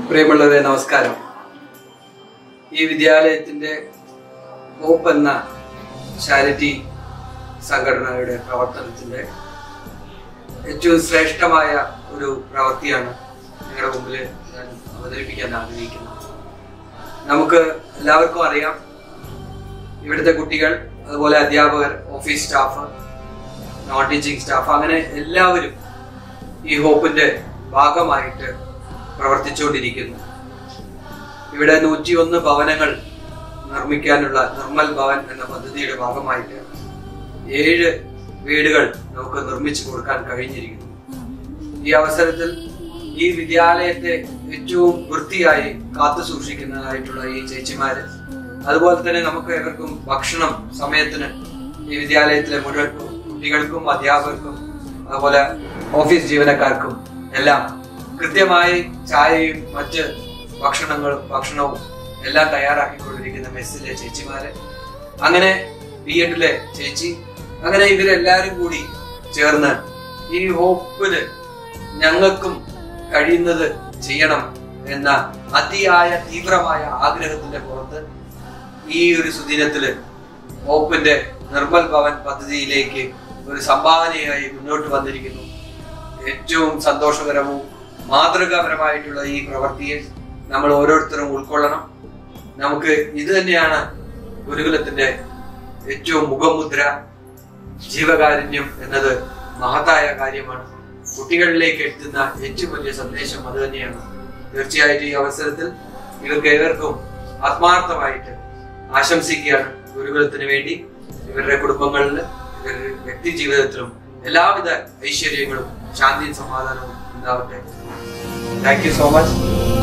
പ്രിയമുള്ളവരെ നമസ്കാരം ഈ വിദ്യാലയത്തിന്റെ ഹോപ്പ് എന്ന ചാരിറ്റി സംഘടനയുടെ പ്രവർത്തനത്തിന്റെ ഏറ്റവും ശ്രേഷ്ഠമായ ഒരു പ്രവൃത്തിയാണ് നിങ്ങളുടെ മുമ്പിൽ ഞാൻ അവതരിപ്പിക്കാൻ ആഗ്രഹിക്കുന്നത് നമുക്ക് എല്ലാവർക്കും അറിയാം ഇവിടുത്തെ കുട്ടികൾ അതുപോലെ അധ്യാപകർ office staff non teaching staff അങ്ങനെ എല്ലാവരും ഈ ഹോപ്പിന്റെ ഭാഗമായിട്ട് പ്രവർത്തിച്ചുകൊണ്ടിരിക്കുന്നു ഇവിടെ നൂറ്റിയൊന്ന് ഭവനങ്ങൾ നിർമ്മിക്കാനുള്ള നിർമ്മൽ ഭവൻ എന്ന പദ്ധതിയുടെ ഭാഗമായിട്ട് ഏഴ് വീടുകൾ നമുക്ക് നിർമ്മിച്ചു കൊടുക്കാൻ കഴിഞ്ഞിരിക്കുന്നു ഈ അവസരത്തിൽ ഈ വിദ്യാലയത്തെ ഏറ്റവും വൃത്തിയായി കാത്തു സൂക്ഷിക്കുന്നതായിട്ടുള്ള ഈ ചേച്ചിമാര് അതുപോലെ തന്നെ നമുക്ക് ഇവർക്കും ഭക്ഷണം സമയത്തിന് ഈ വിദ്യാലയത്തിലെ മുഴുവൻ കുട്ടികൾക്കും അധ്യാപകർക്കും അതുപോലെ ഓഫീസ് ജീവനക്കാർക്കും എല്ലാം കൃത്യമായി ചായയും മറ്റ് ഭക്ഷണങ്ങളും ഭക്ഷണവും എല്ലാം തയ്യാറാക്കിക്കൊണ്ടിരിക്കുന്ന മെസ്സിലെ ചേച്ചിമാര് അങ്ങനെ ബി എഡിലെ ചേച്ചി അങ്ങനെ ഇവരെല്ലാരും കൂടി ചേർന്ന് ഈ ഹോപ്പിന് ഞങ്ങൾക്കും കഴിയുന്നത് ചെയ്യണം എന്ന അതിയായ തീവ്രമായ ആഗ്രഹത്തിന്റെ പുറത്ത് ഈ ഒരു സുദിനത്തില് ഹോപ്പിന്റെ നിർമ്മൽ ഭവൻ പദ്ധതിയിലേക്ക് ഒരു സംഭാവനയായി മുന്നോട്ട് വന്നിരിക്കുന്നു ഏറ്റവും സന്തോഷകരവും മാതൃകാപരമായിട്ടുള്ള ഈ പ്രവൃത്തിയെ നമ്മൾ ഓരോരുത്തരും ഉൾക്കൊള്ളണം നമുക്ക് ഇത് തന്നെയാണ് ഗുരുകുലത്തിന്റെ ഏറ്റവും മുഖമുദ്ര ജീവകാരുണ്യം എന്നത് മഹത്തായ കാര്യമാണ് കുട്ടികളിലേക്ക് എത്തുന്ന ഏറ്റവും വലിയ സന്ദേശം അത് തന്നെയാണ് തീർച്ചയായിട്ടും ഈ അവസരത്തിൽ ഇവർക്ക് ഏവർക്കും ആത്മാർത്ഥമായിട്ട് ആശംസിക്കുകയാണ് ഗുരുകുലത്തിന് വേണ്ടി ഇവരുടെ കുടുംബങ്ങളിൽ ഇവരുടെ വ്യക്തി ജീവിതത്തിലും എല്ലാവിധ ഐശ്വര്യങ്ങളും ശാന്തിയും സമാധാനവും ഉണ്ടാവട്ടെ താങ്ക് യു സോ മച്ച്